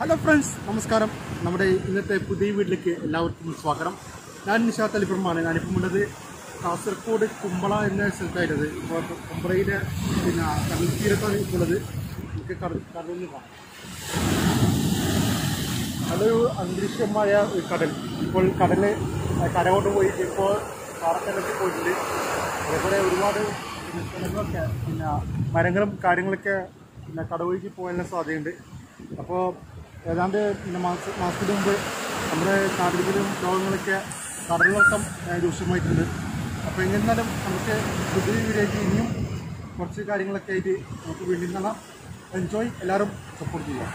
Hello friends നമസ്കാരം നമ്മുടെ ഇന്നത്തെ പുതിയ വീട്ടിലേക്ക് എല്ലാവർക്കും സ്വാഗതം ഞാൻ നിഷാത്ത് അലിപ്പുറമാണ് ഞാനിപ്പം ഉള്ളത് കാസർഗോഡ് കുമ്പള എന്ന സ്ഥലത്തായിട്ടത് ഇപ്പോൾ കുമ്പളയിലെ പിന്നെ കടൽ തീരത്താണ് ഇപ്പോൾ ഉള്ളത് നമുക്ക് കടൽ കടലിൽ കാണാം നല്ലൊരു അന്തരീക്ഷമായ ഒരു കടൽ ഇപ്പോൾ കടല് കരകോട്ട് പോയിട്ട് ഇപ്പോൾ പാറക്കടലിൽ പോയിട്ടുണ്ട് അതേപോലെ ഒരുപാട് പിന്നെ സ്ഥലങ്ങളൊക്കെ പിന്നെ മരങ്ങളും കാര്യങ്ങളൊക്കെ പിന്നെ കടവഴിക്ക് പോകാനുള്ള സാധ്യതയുണ്ട് അപ്പോൾ ഏതാണ്ട് പിന്നെ മാസ മാസത്തിന് മുമ്പ് നമ്മുടെ നാട്ടിലും രോഗങ്ങളൊക്കെ കടലിളക്കം ഏഹ്, രൂക്ഷമായിട്ടുണ്ട് അപ്പോൾ എന്നിരുന്നാലും നമുക്ക് പുതിയ വീഡിയോയ്ക്ക് ഇനിയും കുറച്ച് കാര്യങ്ങളൊക്കെ ആയിട്ട് നമുക്ക് വീണ്ടും കാണാം എൻജോയ് എല്ലാവരും സപ്പോർട്ട് ചെയ്യാം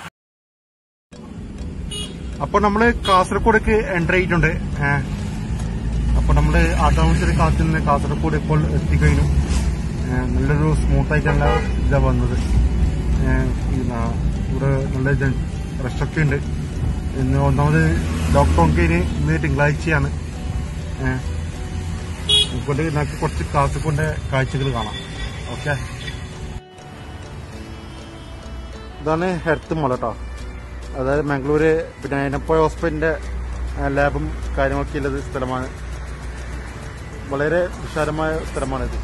അപ്പോൾ നമ്മൾ കാസർഗോഡേക്ക് എൻ്റർ ചെയ്തിട്ടുണ്ട് ഏഹ്. അപ്പോൾ നമ്മൾ ആട്ടാമശ്ശേരി കാത്തിൽ നിന്ന് കാസർഗോഡ് ഇപ്പോൾ എത്തിക്കഴിഞ്ഞു ഏഹ്, നല്ലൊരു സ്മൂത്ത് ആയിട്ടുള്ള ഇതാണ് വന്നത് ഏഹ്, പിന്നെ ഇവിടെ നല്ല ജൻ റഷൊക്കെ ഉണ്ട് ഇന്ന് ഒന്നാമത് ലോക്ക്ഡൗൺ കഴിഞ്ഞ് ഇന്ന് തിങ്കളാഴ്ചയാണ് ഏഹ്. അതുകൊണ്ട് നമുക്ക് കുറച്ച് കാസർഗോഡിന്റെ കാഴ്ചകൾ കാണാം ഓക്കെ ഇതാണ് ഹെർത്ത് മല കേട്ടോ അതായത് മംഗളൂര് പിന്നെ എനപ്പോയ ഹോസ്പിറ്റലിന്റെ ആ, ലാബും കാര്യങ്ങളൊക്കെ ഉള്ളത് സ്ഥലമാണ് വളരെ വിശാലമായ സ്ഥലമാണിത്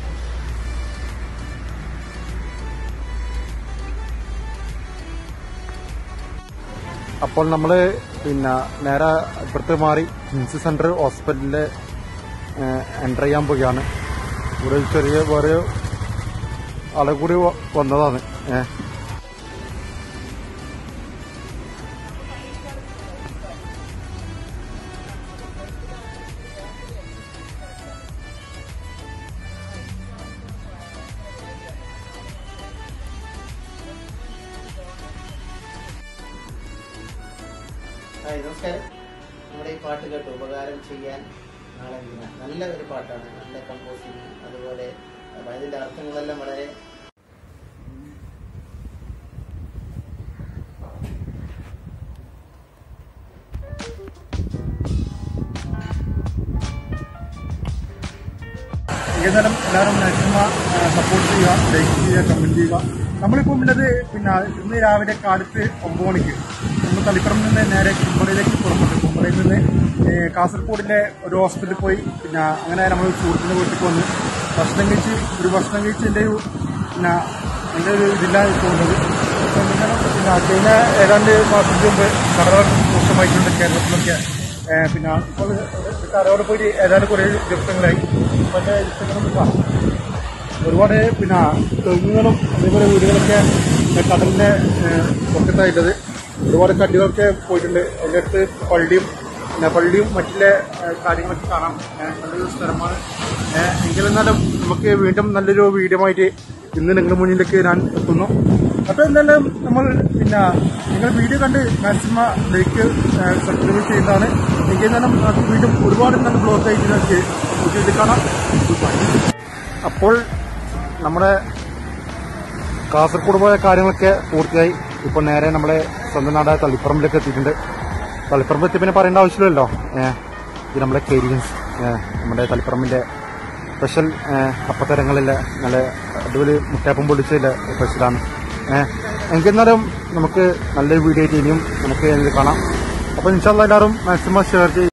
അപ്പോൾ നമ്മൾ പിന്നെ നേരെ ഇപ്പുറത്ത് മാറി കിംസ് സെന്റർ ഹോസ്പിറ്റലിൽ എൻ്റർ ചെയ്യാൻ പോവുകയാണ് ഇവിടെ ഒരു ചെറിയ വേറെ ആളെ കൂടി വ- വന്നതാണ് ഏഹ് ഹായ് നമസ്കാരം നമ്മുടെ ഈ പാട്ട് കേട്ട് ഉപകാരം ചെയ്യാൻ നാളെ ദിന നല്ല ഒരു പാട്ടാണ് നല്ല കമ്പോസിങ് അതുപോലെ അപ്പൊ അതിന്റെ അർത്ഥങ്ങളെല്ലാം വളരെ ഏതായാലും എല്ലാവരും മാക്സിമം സപ്പോർട്ട് ചെയ്യുക ലൈക്ക് ചെയ്യുക കമന്റ് ചെയ്യുക നമ്മളിപ്പോൾ ഉള്ളത് പിന്നെ ഇന്ന് രാവിലെ കാലത്ത് ഒമ്പത് മണിക്ക് നമ്മൾ തളിപ്പറമ്പിൽ നിന്ന് നേരെ കുമ്പളയിലേക്ക് പുറപ്പെട്ടു കുമ്പളയിൽ നിന്ന് ഏഹ്, കാസർഗോഡിലെ ഒരു ഹോസ്പിറ്റലിൽ പോയി പിന്നെ അങ്ങനെ നമ്മൾ സുഹൃത്തിൻ്റെ വീട്ടിൽ വന്ന് ഭക്ഷണം കഴിച്ച് ഒരു ഭക്ഷണം കഴിച്ചതിൻ്റെ ഒരു പിന്നെ എൻ്റെ ഒരു ഇതിലാണ് തോന്നുന്നത് അപ്പോൾ എന്തെങ്കിലും പിന്നെ കഴിഞ്ഞ ഏതാണ്ട് മാസത്തിന് മുമ്പ് കടകളൊക്കെ മോശമായിട്ടുണ്ട് കേരളത്തിലൊക്കെ ഏഹ് പിന്നെ ഇപ്പോൾ കടയോടെ പോയിട്ട് ഏതാണ്ട് കുറേ ദിവസങ്ങളായി അപ്പോൾ എൻ്റെ ദിവസങ്ങളൊന്നും കാണാം ഒരുപാട് പിന്നെ തെങ്ങുകളും അതേപോലെ വീടുകളൊക്കെ കടലിന്റെ പൊക്കത്തായിട്ടുള്ളത് ഒരുപാട് കല്ലുകളൊക്കെ പോയിട്ടുണ്ട് അതിൻ്റെ അടുത്ത് പള്ളിയും പിന്നെ പള്ളിയും മറ്റുള്ള ഏഹ്, കാര്യങ്ങളൊക്കെ കാണാം ഏഹ്, നല്ലൊരു സ്ഥലമാണ് ഏഹ്, എങ്കിലെന്നാലും നമുക്ക് വീണ്ടും നല്ലൊരു വീഡിയോ ആയിട്ട് ഇന്ന് നിങ്ങളുടെ മുന്നിലേക്ക് ഞാൻ എത്തുന്നു അപ്പോൾ എന്തായാലും നമ്മൾ പിന്നെ നിങ്ങൾ വീഡിയോ കണ്ട് മാക്സിമം ലൈക്ക് സബ്സ്ക്രൈബ് ചെയ്യുന്നതാണ് എങ്കിൽ എന്നാലും നമുക്ക് വീണ്ടും ഒരുപാട് നല്ല ബ്ലോഗ് ആയിട്ട് നമുക്ക് വീഡിയോയിൽ കാണാം Goodbye. അപ്പോൾ നമ്മുടെ കാസർഗോഡ് പോയ കാര്യങ്ങളൊക്കെ പൂർത്തിയായി ഇപ്പോൾ നേരെ നമ്മുടെ സ്വന്തം നാടായ തളിപ്പറമ്പിലേക്ക് എത്തിയിട്ടുണ്ട് തളിപ്പറമ്പ് എത്തി പിന്നെ പറയേണ്ട ആവശ്യമില്ലല്ലോ ഏഹ് ഇത് നമ്മുടെ കേരിയൻസ് നമ്മുടെ തളിപ്പറമ്പിന്റെ സ്പെഷ്യൽ അപ്പത്തരങ്ങളിലെ നല്ല അടിപൊളി മുട്ടയപ്പം പൊടിച്ചതിലെ സ്പെഷ്യലാണ് ഏഹ് എങ്കിരുന്നാലും നമുക്ക് നല്ലൊരു വീഡിയോ ആയിട്ട് ഇനിയും നമുക്ക് ഇത് കാണാം അപ്പോൾ ഇൻഷാല്ല എല്ലാവരും മാക്സിമം ഷെയർ ചെയ്യും